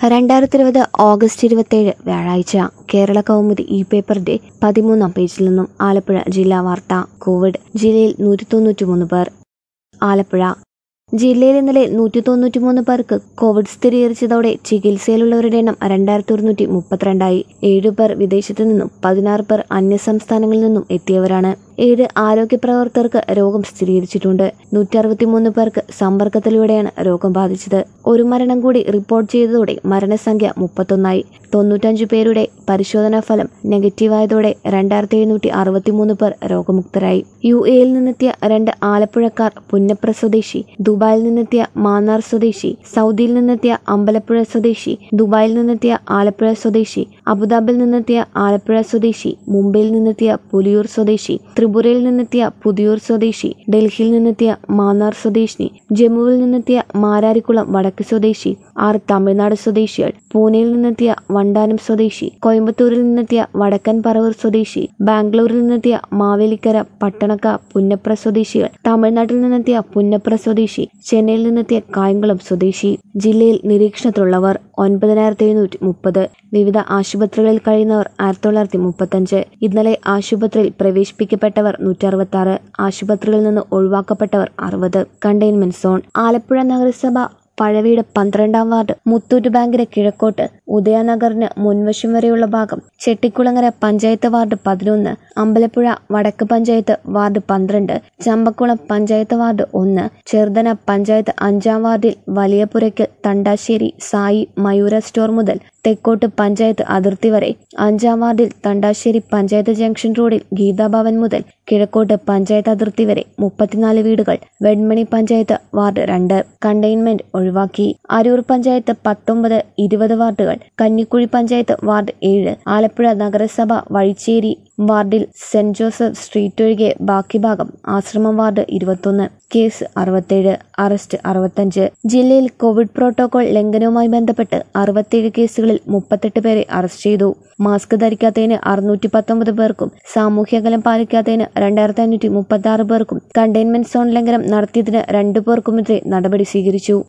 രണ്ടായിരത്തി ഇരുപത് ഓഗസ്റ്റ് ഇരുപത്തേഴ് വ്യാഴാഴ്ച കേരള കൗമുദി ഇ പേപ്പറിന്റെ പതിമൂന്നാം പേജിൽ നിന്നും ആലപ്പുഴ ജില്ലാ വാർത്ത കോവിഡ് ജില്ലയിൽ നൂറ്റി തൊണ്ണൂറ്റിമൂന്ന് പേർ ആലപ്പുഴ ജില്ലയിൽ ഇന്നലെ നൂറ്റി തൊണ്ണൂറ്റിമൂന്ന് പേർക്ക് കോവിഡ് സ്ഥിരീകരിച്ചതോടെ ചികിത്സയിലുള്ളവരുടെ എണ്ണം രണ്ടായിരത്തി ഒരുന്നൂറ്റി മുപ്പത്തിരണ്ടായി ഏഴു പേർ വിദേശത്തു നിന്നും പതിനാറ് പേർ അന്യസംസ്ഥാനങ്ങളിൽ നിന്നും എത്തിയവരാണ് ഏഴ് ആരോഗ്യ പ്രവർത്തകർക്ക് രോഗം സ്ഥിരീകരിച്ചിട്ടുണ്ട് നൂറ്റി അറുപത്തിമൂന്ന് പേർക്ക് സമ്പർക്കത്തിലൂടെയാണ് രോഗം ബാധിച്ചത് ഒരു മരണം കൂടി റിപ്പോർട്ട് ചെയ്തതോടെ മരണസംഖ്യ മുപ്പത്തൊന്നായി തൊണ്ണൂറ്റഞ്ച് പേരുടെ പരിശോധനാ ഫലം നെഗറ്റീവായതോടെ രണ്ടായിരത്തി എഴുന്നൂറ്റി അറുപത്തിമൂന്ന് പേർ രോഗമുക്തരായി യു എയിൽ നിന്നെത്തിയ രണ്ട് ആലപ്പുഴക്കാർ പുന്നപ്ര സ്വദേശി ദുബായിൽ നിന്നെത്തിയ മാന്നാർ സ്വദേശി സൗദിയിൽ നിന്നെത്തിയ അമ്പലപ്പുഴ സ്വദേശി ദുബായിൽ നിന്നെത്തിയ ആലപ്പുഴ സ്വദേശി അബുദാബിയിൽ നിന്നെത്തിയ ആലപ്പുഴ സ്വദേശി മുംബൈയിൽ നിന്നെത്തിയ പുലിയൂർ സ്വദേശി ത്രിപുരയിൽ നിന്നെത്തിയ പുതിയൂർ സ്വദേശി ഡൽഹിയിൽ നിന്നെത്തിയ മാന്നാർ സ്വദേശി ജമ്മുവിൽ നിന്നെത്തിയ മാരാരിക്കുളം വടക്ക് സ്വദേശി ആറ് തമിഴ്നാട് സ്വദേശികൾ പൂനെയിൽ നിന്നെത്തിയ വണ്ടാനം സ്വദേശി കോയമ്പത്തൂരിൽ നിന്നെത്തിയ വടക്കൻ പറവൂർ സ്വദേശി ബാംഗ്ലൂരിൽ നിന്നെത്തിയ മാവേലിക്കര പട്ടണക്ക പുന്നപ്ര സ്വദേശികൾ തമിഴ്നാട്ടിൽ നിന്നെത്തിയ പുന്നപ്ര സ്വദേശി ചെന്നൈയിൽ നിന്നെത്തിയ കായംകുളം സ്വദേശി ജില്ലയിൽ നിരീക്ഷണത്തിലുള്ളവർ ഒൻപതിനായിരത്തി എഴുന്നൂറ്റി മുപ്പത് വിവിധ ആശുപത്രികളിൽ കഴിയുന്നവർ ആയിരത്തി തൊള്ളായിരത്തി മുപ്പത്തഞ്ച് ഇന്നലെ ആശുപത്രിയിൽ പ്രവേശിപ്പിക്കപ്പെട്ടവർ നൂറ്റി അറുപത്തി ആറ് ആശുപത്രികളിൽ നിന്ന് ഒഴിവാക്കപ്പെട്ടവർ അറുപത് കണ്ടെയ്ൻമെന്റ് സോൺ ആലപ്പുഴ നഗരസഭ പഴവീട് പന്ത്രണ്ടാം വാർഡ് മുത്തൂറ്റ് ബാങ്കിന് കിഴക്കോട്ട് ഉദയനഗറിന് മുൻവശം വരെയുള്ള ഭാഗം ചെട്ടിക്കുളങ്ങര പഞ്ചായത്ത് വാർഡ് പതിനൊന്ന് അമ്പലപ്പുഴ വടക്ക് പഞ്ചായത്ത് വാർഡ് പന്ത്രണ്ട് ചമ്പക്കുളം പഞ്ചായത്ത് വാർഡ് ഒന്ന് ചെറുതന പഞ്ചായത്ത് അഞ്ചാം വാർഡിൽ വലിയപുരയ്ക്ക് തണ്ടാശ്ശേരി സായി മയൂര സ്റ്റോർ മുതൽ തെക്കോട്ട് പഞ്ചായത്ത് അതിർത്തി വരെ അഞ്ചാം വാർഡിൽ തണ്ടാശ്ശേരി പഞ്ചായത്ത് ജംഗ്ഷൻ റോഡിൽ ഗീതാഭവൻ മുതൽ കിഴക്കോട്ട് പഞ്ചായത്ത് അതിർത്തി വരെ മുപ്പത്തിനാല് വീടുകൾ വെൺമണി പഞ്ചായത്ത് വാർഡ് രണ്ട് കണ്ടെയ്ൻമെന്റ് ഒഴിവാക്കി അരൂർ പഞ്ചായത്ത് പത്തൊമ്പത് ഇരുപത് വാർഡുകൾ കന്നിക്കുഴി പഞ്ചായത്ത് വാർഡ് ഏഴ് ആലപ്പുഴ നഗരസഭ വഴിച്ചേരി വാർഡിൽ സെന്റ് ജോസഫ് സ്ട്രീറ്റ് ഒഴികെ ബാക്കി ഭാഗം ആശ്രമം വാർഡ് ഇരുപത്തൊന്ന് കേസ് അറുപത്തേഴ് അറസ്റ്റ് അറുപത്തഞ്ച് ജില്ലയിൽ കോവിഡ് പ്രോട്ടോകോൾ ലംഘനവുമായി ബന്ധപ്പെട്ട് അറുപത്തേഴ് കേസുകളിൽ മുപ്പത്തെട്ട് പേരെ അറസ്റ്റ് ചെയ്തു മാസ്ക് ധരിക്കാത്തതിന് അറുന്നൂറ്റി പത്തൊമ്പത് പേർക്കും സാമൂഹ്യകലം പാലിക്കാത്തതിന് രണ്ടായിരത്തി അഞ്ഞൂറ്റി മുപ്പത്തി ആറ് പേർക്കും കണ്ടെയ്ൻമെന്റ് സോൺ ലംഘനം നടത്തിയതിന് രണ്ടു പേർക്കുമെതിരെ നടപടി സ്വീകരിച്ചു